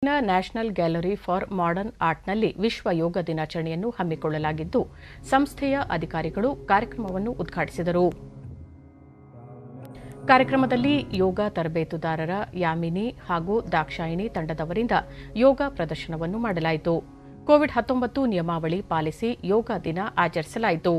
ಬೆಂಗಳೂರಿನ national gallery for modern ಆರ್ಟ್ನಲ್ಲಿ ವಿಶ್ವ ಯೋಗ ದಿನಾಚರಣೆಯನ್ನು ಹಮ್ಮಿಕೊಳ್ಳಲಾಗಿದ್ದು ಸಂಸ್ಥೆಯ ಅಧಿಕಾರಿಗಳು ಕಾರ್ಯಕ್ರಮವನ್ನು ಉದ್ಘಾಟಿಸಿದರು ಕಾರ್ಯಕ್ರಮದಲ್ಲಿ ಯೋಗ ತರಬೇತುದಾರರ ಯಾಮಿನಿ ಹಾಗೂ ದಾಕ್ಷಾಯಿಣಿ ತಂಡದವರಿಂದ ಯೋಗ ಪ್ರದರ್ಶನವನ್ನು ಮಾಡಲಾಯಿತು ಕೋವಿಡ್ ಹತ್ತೊಂಬತ್ತು ನಿಯಮಾವಳಿ ಪಾಲಿಸಿ ಯೋಗ ದಿನ ಆಚರಿಸಲಾಯಿತು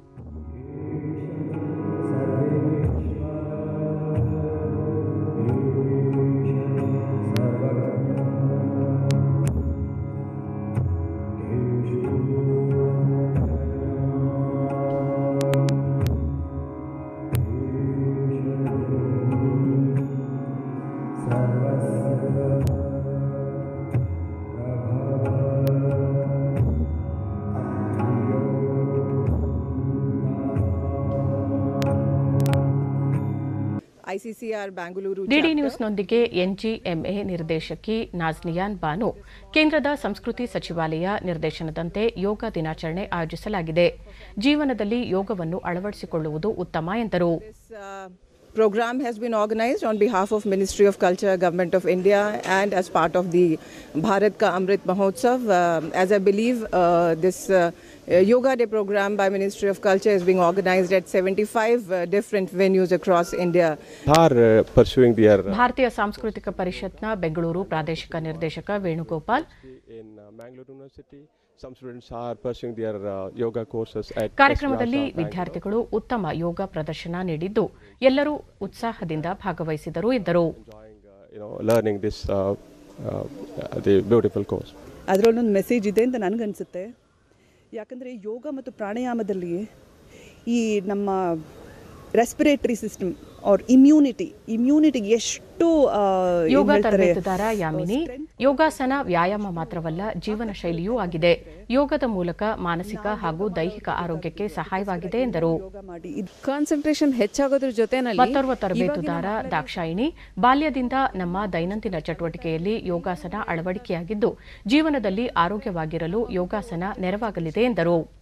ICCR Bangalore ಡಿಡಿ chapter. ನ್ಯೂಸ್ನೊಂದಿಗೆ ಎನ್ಜಿಎಂಎ ನಿರ್ದೇಶಕಿ ನಾಜ್ನಿಯಾನ್ ಬಾನು ಕೇಂದ್ರದ ಸಂಸ್ಕೃತಿ ಸಚಿವಾಲಯ ನಿರ್ದೇಶನದಂತೆ ಯೋಗ ದಿನಾಚರಣೆ ಆಯೋಜಿಸಲಾಗಿದೆ ಜೀವನದಲ್ಲಿ ಯೋಗವನ್ನು ಅಳವಡಿಸಿಕೊಳ್ಳುವುದು ಉತ್ತಮ ಎಂದರು This uh, program has been organized on behalf of Ministry of Culture, Government of India, and as part of the Bharat Ka Amrit Mahotsav. Uh, as I believe, uh, this uh, uh, Yoga Day program by Ministry of Culture is being organized at 75 uh, different venues across India. are uh, pursuing their uh, ಭಾರತೀಯ ಸಾಂಸ್ಕೃತಿಕ ಪರಿಷತ್ನ ಬೆಂಗಳೂರು ಪ್ರಾದೇಶಿಕ ನಿರ್ದೇಶಕ Venugopal in uh, Mangalore University. Some students are pursuing their uh, yoga courses at ಕಾರ್ಯಕ್ರಮದಲ್ಲಿ Esvyasa, Bangalore. ವಿದ್ಯಾರ್ಥಿಗಳು ಉತ್ತಮ ಯೋಗ ಪ್ರದರ್ಶನ ನೀಡಿದ್ದು ಎಲ್ಲರೂ ಉತ್ಸಾಹದಿಂದ ಭಾಗವಹಿಸಿದರು ಎಂದರು enjoying uh, you know learning this uh, uh, the beautiful course. ಅದರಲ್ಲೊಂದು ಮೆಸೇಜ್ ಇದೆ ಅಂತ ನನಗನ್ಸುತ್ತೆ ಯಾಕಂದರೆ ಯೋಗ ಮತ್ತು ಪ್ರಾಣಾಯಾಮದಲ್ಲಿ ಈ ನಮ್ಮ ರೆಸ್ಪಿರೇಟರಿ ಸಿಸ್ಟಮ್ ಅವ್ರ ಇಮ್ಯುನಿಟಿ ಇಮ್ಯುನಿಟಿಗೆ ಎಷ್ಟು ಆ, ಏನ್ ಯೋಗ ಹೇಳ್ತಾರೆ? ತರಬೇತುದಾರ ಯಾಮಿನಿ ಯೋಗಾಸನ ವ್ಯಾಯಾಮ ಮಾತ್ರವಲ್ಲ ಜೀವನ ಶೈಲಿಯೂ ಆಗಿದೆ ಯೋಗದ ಮೂಲಕ ಮಾನಸಿಕ ಹಾಗೂ ದೈಹಿಕ ಆರೋಗ್ಯಕ್ಕೆ ಸಹಾಯವಾಗಿದೆ ಎಂದರು ಯೋಗ ಮಾಡಿ ಇದು ಕಾನ್ಸಂಟ್ರೇಷನ್ ಹೆಚ್ಚಾಗೋದ್ರ ಜೊತೆನಲ್ಲಿ ಮತ್ತೋರ್ವ ತರಬೇತುದಾರ ದಾಕ್ಷಾಯಿಣಿ ಬಾಲ್ಯದಿಂದ ನಮ್ಮ ದೈನಂದಿನ ಚಟುವಟಿಕೆಯಲ್ಲಿ ಯೋಗಾಸನ ಅಳವಡಿಕೆಯಾಗಿದ್ದು ಜೀವನದಲ್ಲಿ ಆರೋಗ್ಯವಾಗಿರಲು ಯೋಗಾಸನ ನೆರವಾಗಲಿದೆ ಎಂದರು